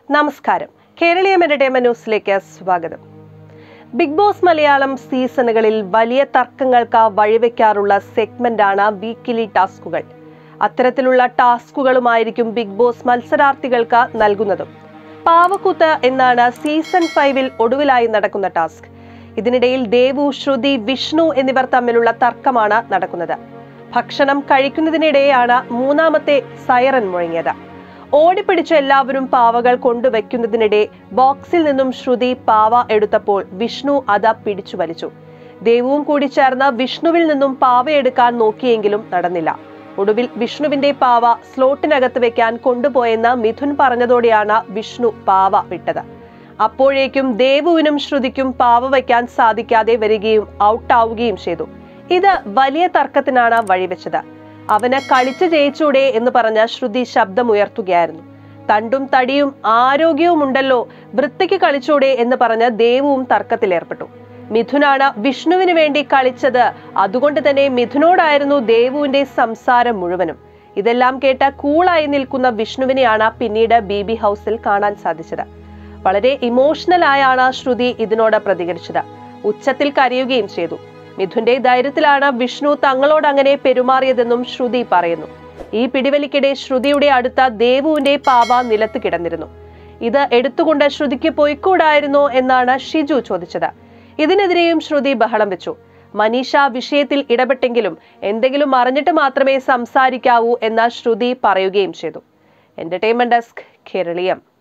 നമസ്കാരം കേരളീയം എന്റർടൈൻമെന്റ് ന്യൂസിലേക്ക് സ്വാഗതം ബിഗ് ബോസ് മലയാളം സീസണുകളിൽ വലിയ തർക്കങ്ങൾക്ക് വഴിവെക്കാറുള്ള സെഗ്മെന്റാണ് വീക്കിലി ടാസ്കുകൾ അത്തരത്തിലുള്ള ടാസ്കുകളുമായിരിക്കും ബിഗ് ബോസ് മത്സരാർത്ഥികൾക്ക് നൽകുന്നതും പാവക്കൂത്ത് എന്നാണ് സീസൺ ഫൈവിൽ ഒടുവിലായി നടക്കുന്ന ടാസ്ക് ഇതിനിടയിൽ ദേവു ശ്രുതി വിഷ്ണു എന്നിവർ തമ്മിലുള്ള തർക്കമാണ് നടക്കുന്നത് ഭക്ഷണം കഴിക്കുന്നതിനിടെയാണ് മൂന്നാമത്തെ സൈറൻ മുഴങ്ങിയത് ഓടിപ്പിടിച്ച എല്ലാവരും പാവകൾ കൊണ്ടുവയ്ക്കുന്നതിനിടെ ബോക്സിൽ നിന്നും ശ്രുതി പാവ എടുത്തപ്പോൾ വിഷ്ണു അത് പിടിച്ചു വലിച്ചു ദേവുവും കൂടി ചേർന്ന് വിഷ്ണുവിൽ നിന്നും പാവ എടുക്കാൻ നോക്കിയെങ്കിലും നടന്നില്ല ഒടുവിൽ വിഷ്ണുവിന്റെ പാവ സ്ലോട്ടിനകത്ത് വെക്കാൻ കൊണ്ടുപോയെന്ന് മിഥുൻ പറഞ്ഞതോടെയാണ് വിഷ്ണു പാവ വിട്ടത് അപ്പോഴേക്കും ദേവുവിനും ശ്രുതിക്കും പാവ വയ്ക്കാൻ സാധിക്കാതെ വരികയും ഔട്ടാവുകയും ചെയ്തു ഇത് വലിയ തർക്കത്തിനാണ് വഴിവെച്ചത് അവന് കളിച്ചു ജയിച്ചൂടെ എന്ന് പറഞ്ഞ ശ്രുതി ശബ്ദമുയർത്തുകയായിരുന്നു തണ്ടും തടിയും ആരോഗ്യവും ഉണ്ടല്ലോ വൃത്തിക്ക് കളിച്ചൂടെ എന്ന് പറഞ്ഞ് ദേവുവും തർക്കത്തിലേർപ്പെട്ടു മിഥുനാണ് വിഷ്ണുവിന് വേണ്ടി കളിച്ചത് അതുകൊണ്ട് തന്നെ മിഥുനോടായിരുന്നു ദേവുവിന്റെ സംസാരം മുഴുവനും ഇതെല്ലാം കേട്ട് കൂളായി നിൽക്കുന്ന വിഷ്ണുവിനെയാണ് പിന്നീട് ബി ബി ഹൗസിൽ കാണാൻ സാധിച്ചത് വളരെ ഇമോഷണൽ ആയാണ് ശ്രുതി ഇതിനോട് പ്രതികരിച്ചത് ഉച്ചത്തിൽ കരയുകയും ചെയ്തു മിഥുന്റെ ധൈര്യത്തിലാണ് വിഷ്ണു തങ്ങളോട് അങ്ങനെ പെരുമാറിയതെന്നും ശ്രുതി പറയുന്നു ഈ പിടിവലിക്കിടെ ശ്രുതിയുടെ അടുത്ത ദേവുവിന്റെ പാവ നിലത്ത് കിടന്നിരുന്നു ഇത് എടുത്തുകൊണ്ട് ശ്രുതിക്ക് പോയിക്കൂടായിരുന്നോ എന്നാണ് ഷിജു ചോദിച്ചത് ഇതിനെതിരെയും ശ്രുതി ബഹളം വെച്ചു മനീഷ വിഷയത്തിൽ ഇടപെട്ടെങ്കിലും എന്തെങ്കിലും അറിഞ്ഞിട്ട് മാത്രമേ സംസാരിക്കാവൂ എന്ന ശ്രുതി പറയുകയും ചെയ്തു എന്റർടൈൻമെന്റ് ഡെസ്ക് കേരളീയം